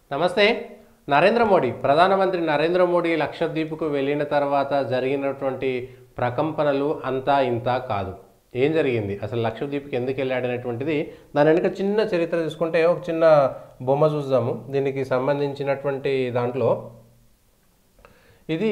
నమస్తే నరేంద్ర మోడీ ప్రధానమంత్రి నరేంద్ర మోడీ లక్షద్వీప్కు వెళ్ళిన తర్వాత జరిగినటువంటి ప్రకంపనలు అంతా ఇంత కాదు ఏం జరిగింది అసలు లక్షద్వీప్కి ఎందుకు వెళ్ళాడనేటువంటిది దాని వెనుక చిన్న చరిత్ర తీసుకుంటే ఒక చిన్న బొమ్మ చూద్దాము దీనికి సంబంధించినటువంటి దాంట్లో ఇది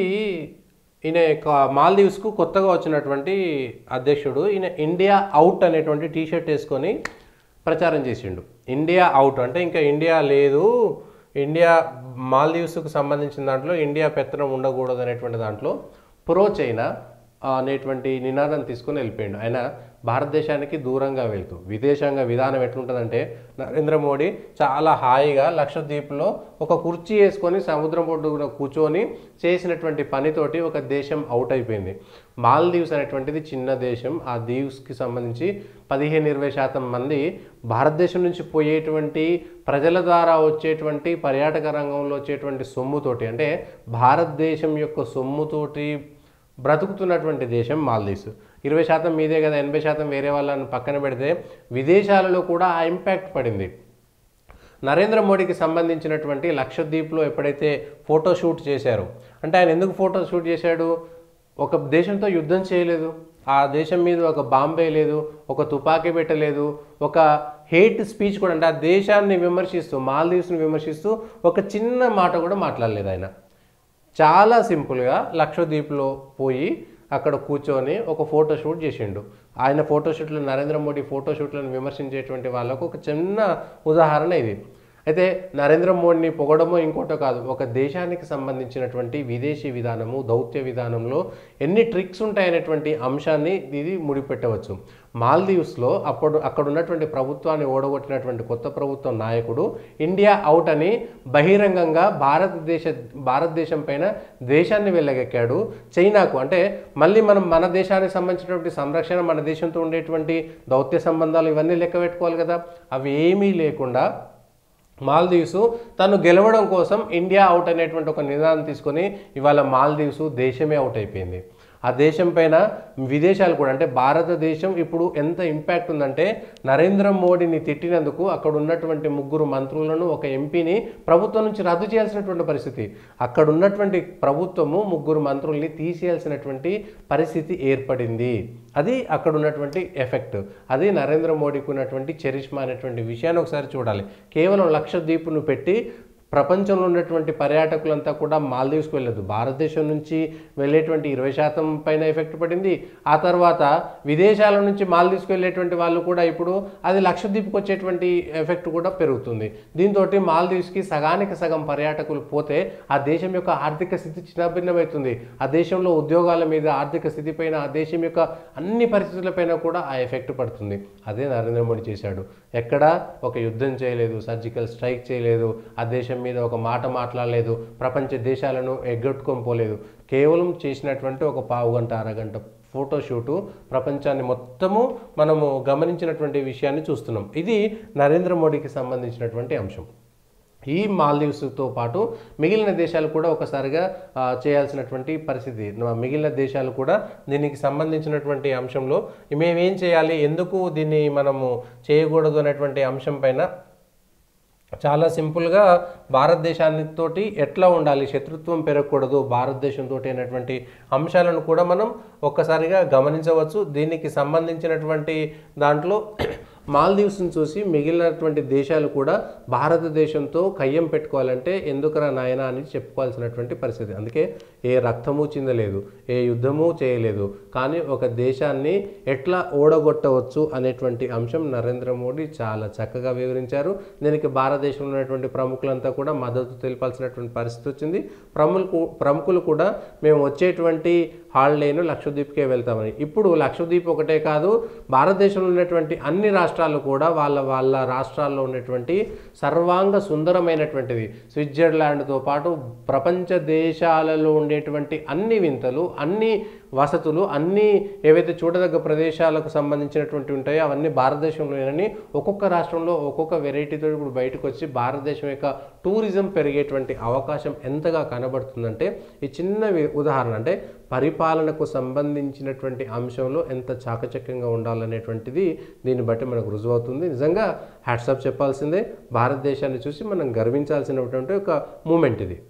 ఈయన క- మాల్దీవ్స్కు కొత్తగా వచ్చినటువంటి అధ్యక్షుడు ఈయన ఇండియా అవుట్ అనేటువంటి టీ షర్ట్ వేసుకొని ప్రచారం చేసిండు ఇండియా అవుట్ అంటే ఇంకా ఇండియా లేదు ఇండియా మాల్దీవ్స్కు సంబంధించిన దాంట్లో ఇండియా పెత్తనం ఉండకూడదు అనేటువంటి దాంట్లో ప్రో చైనా అనేటువంటి నినాదం తీసుకొని వెళ్ళిపోయిండు ఆయన భారతదేశానికి దూరంగా వెళ్తూ విదేశాంగ విధానం ఎట్లుంటుందంటే నరేంద్ర మోడీ చాలా హాయిగా లక్షద్వీప్లో ఒక కుర్చీ వేసుకొని సముద్రం ఒడ్డున కూర్చొని చేసినటువంటి పనితోటి ఒక దేశం అవుట్ అయిపోయింది మాల్దీవ్స్ అనేటువంటిది చిన్న దేశం ఆ దీవ్స్కి సంబంధించి పదిహేను ఇరవై శాతం మంది భారతదేశం నుంచి పోయేటువంటి ప్రజల ద్వారా వచ్చేటువంటి పర్యాటక రంగంలో వచ్చేటువంటి సొమ్ముతోటి అంటే భారతదేశం యొక్క సొమ్ముతోటి బ్రతుకుతున్నటువంటి దేశం మాల్దీవ్స్ ఇరవై శాతం మీదే కదా ఎనభై శాతం వేరే వాళ్ళని పక్కన పెడితే విదేశాలలో కూడా ఆ ఇంపాక్ట్ పడింది నరేంద్ర మోడీకి సంబంధించినటువంటి లక్షద్వీప్లో ఎప్పుడైతే ఫోటో షూట్ చేశారో అంటే ఆయన ఎందుకు ఫోటో షూట్ చేశాడు ఒక దేశంతో యుద్ధం చేయలేదు ఆ దేశం మీద ఒక బాంబే లేదు ఒక తుపాకీ పెట్టలేదు ఒక హేట్ స్పీచ్ కూడా అంటే ఆ దేశాన్ని విమర్శిస్తూ మాల్దీవ్స్ని విమర్శిస్తూ ఒక చిన్న మాట కూడా మాట్లాడలేదు ఆయన చాలా సింపుల్గా లక్షద్వీప్లో పోయి అక్కడ కూర్చొని ఒక ఫోటో షూట్ చేసిండు ఆయన ఫోటోషూట్లు నరేంద్ర మోడీ ఫోటోషూట్లను విమర్శించేటువంటి వాళ్ళకు ఒక చిన్న ఉదాహరణ ఇది అయితే నరేంద్ర మోడీని పొగడమో ఇంకోటో కాదు ఒక దేశానికి సంబంధించినటువంటి విదేశీ విధానము దౌత్య విధానంలో ఎన్ని ట్రిక్స్ ఉంటాయనేటువంటి అంశాన్ని ఇది ముడిపెట్టవచ్చు మాల్దీవ్స్లో అప్పుడు అక్కడ ఉన్నటువంటి ప్రభుత్వాన్ని ఓడగొట్టినటువంటి కొత్త ప్రభుత్వం నాయకుడు ఇండియా అవుట్ అని బహిరంగంగా భారతదేశ భారతదేశం పైన దేశాన్ని వెళ్ళగెక్కాడు చైనాకు అంటే మళ్ళీ మనం మన దేశానికి సంబంధించినటువంటి సంరక్షణ మన దేశంతో ఉండేటువంటి దౌత్య సంబంధాలు ఇవన్నీ లెక్క పెట్టుకోవాలి కదా అవి ఏమీ లేకుండా మాల్దీవ్స్ తను గెలవడం కోసం ఇండియా అవుట్ అనేటువంటి ఒక నిదానం తీసుకొని ఇవాళ మాల్దీవ్స్ దేశమే అవుట్ అయిపోయింది ఆ దేశం పైన విదేశాలు కూడా అంటే భారతదేశం ఇప్పుడు ఎంత ఇంపాక్ట్ ఉందంటే నరేంద్ర మోడీని తిట్టినందుకు అక్కడ ఉన్నటువంటి ముగ్గురు మంత్రులను ఒక ఎంపీని ప్రభుత్వం నుంచి రద్దు చేయాల్సినటువంటి పరిస్థితి అక్కడ ఉన్నటువంటి ప్రభుత్వము ముగ్గురు మంత్రుల్ని తీసేయాల్సినటువంటి పరిస్థితి ఏర్పడింది అది అక్కడ ఉన్నటువంటి ఎఫెక్ట్ అది నరేంద్ర మోడీకి ఉన్నటువంటి చరిష్మా అనేటువంటి విషయాన్ని ఒకసారి చూడాలి కేవలం లక్షద్వీపును పెట్టి ప్రపంచంలో ఉన్నటువంటి పర్యాటకులంతా కూడా మాల్దీవ్స్కి వెళ్ళదు భారతదేశం నుంచి వెళ్ళేటువంటి ఇరవై శాతం పైన ఎఫెక్ట్ పడింది ఆ తర్వాత విదేశాల నుంచి మాల్దీవ్స్కి వెళ్ళేటువంటి వాళ్ళు కూడా ఇప్పుడు అది లక్షద్వీప్కి వచ్చేటువంటి ఎఫెక్ట్ కూడా పెరుగుతుంది దీంతో మాల్దీవ్స్కి సగానికి సగం పర్యాటకులు పోతే ఆ దేశం యొక్క ఆర్థిక స్థితి చిన్నభిన్నమవుతుంది ఆ దేశంలో ఉద్యోగాల మీద ఆర్థిక స్థితి పైన ఆ దేశం యొక్క అన్ని పరిస్థితులపైన కూడా ఆ ఎఫెక్ట్ పడుతుంది అదే నరేంద్ర మోడీ చేశాడు ఎక్కడ ఒక యుద్ధం చేయలేదు సర్జికల్ స్ట్రైక్ చేయలేదు ఆ దేశం మీద ఒక మాట మాట్లాడలేదు ప్రపంచ దేశాలను ఎగ్గొట్టుకొని పోలేదు కేవలం చేసినటువంటి ఒక పావు గంట అరగంట ఫోటోషూటు ప్రపంచాన్ని మొత్తము మనము గమనించినటువంటి విషయాన్ని చూస్తున్నాం ఇది నరేంద్ర మోడీకి సంబంధించినటువంటి అంశం ఈ మాల్దీవ్స్తో పాటు మిగిలిన దేశాలు కూడా ఒకసారిగా ఆ, చేయాల్సినటువంటి పరిస్థితి న- మిగిలిన దేశాలు కూడా దీనికి సంబంధించినటువంటి అంశంలో మేమేం చేయాలి ఎందుకు దీన్ని మనము చేయకూడదు అనేటువంటి అంశం పైన చాలా సింపుల్గా భారతదేశానితోటి ఎట్లా ఉండాలి శత్రుత్వం పెరగకూడదు భారతదేశంతో అనేటువంటి అంశాలను కూడా మనం ఒక్కసారిగా గమనించవచ్చు దీనికి సంబంధించినటువంటి దాంట్లో మాల్దీవ్స్ని చూసి మిగిలినటువంటి దేశాలు కూడా భారతదేశంతో కయ్యం పెట్టుకోవాలంటే ఎందుకురా నాయనా అని చెప్పుకోవాల్సినటువంటి పరిస్థితి అందుకే ఏ రక్తము చిందలేదు ఏ యుద్ధము చేయలేదు కానీ ఒక దేశాన్ని ఎట్లా ఓడగొట్టవచ్చు అనేటువంటి అంశం నరేంద్ర మోడీ చాలా చక్కగా వివరించారు దీనికి భారతదేశంలో ఉన్నటువంటి ప్రముఖులంతా కూడా మద్దతు తెలిపాల్సినటువంటి పరిస్థితి వచ్చింది ప్రముఖులు ప్రముఖులు కూడా మేము వచ్చేటువంటి హాలిడేను లక్షద్వీప్కే వెళ్తామని ఇప్పుడు లక్షద్వీప్ ఒకటే కాదు భారతదేశంలో ఉన్నటువంటి అన్ని రాష్ట్రాలు కూడా వాళ్ళ వాళ్ళ రాష్ట్రాల్లో ఉన్నటువంటి సర్వాంగ సుందరమైనటువంటిది స్విట్జర్లాండ్తో పాటు ప్రపంచ దేశాలలో ఉండేటువంటి అన్ని వింతలు అన్ని వసతులు అన్నీ ఏవైతే చూడదగ్గ ప్రదేశాలకు సంబంధించినటువంటి ఉంటాయో అవన్నీ భారతదేశంలోనని ఒక్కొక్క రాష్ట్రంలో ఒక్కొక్క వెరైటీతో ఇప్పుడు బయటకు వచ్చి భారతదేశం యొక్క టూరిజం పెరిగేటువంటి అవకాశం ఎంతగా కనబడుతుందంటే ఈ చిన్న వి- ఉదాహరణ అంటే పరిపాలనకు సంబంధించినటువంటి అంశంలో ఎంత చాకచక్యంగా ఉండాలనేటువంటిది దీన్ని బట్టి మనకు రుజువవుతుంది నిజంగా హ్యాట్సాప్ చెప్పాల్సిందే భారతదేశాన్ని చూసి మనం గర్వించాల్సినటువంటి ఒక మూమెంట్ ఇది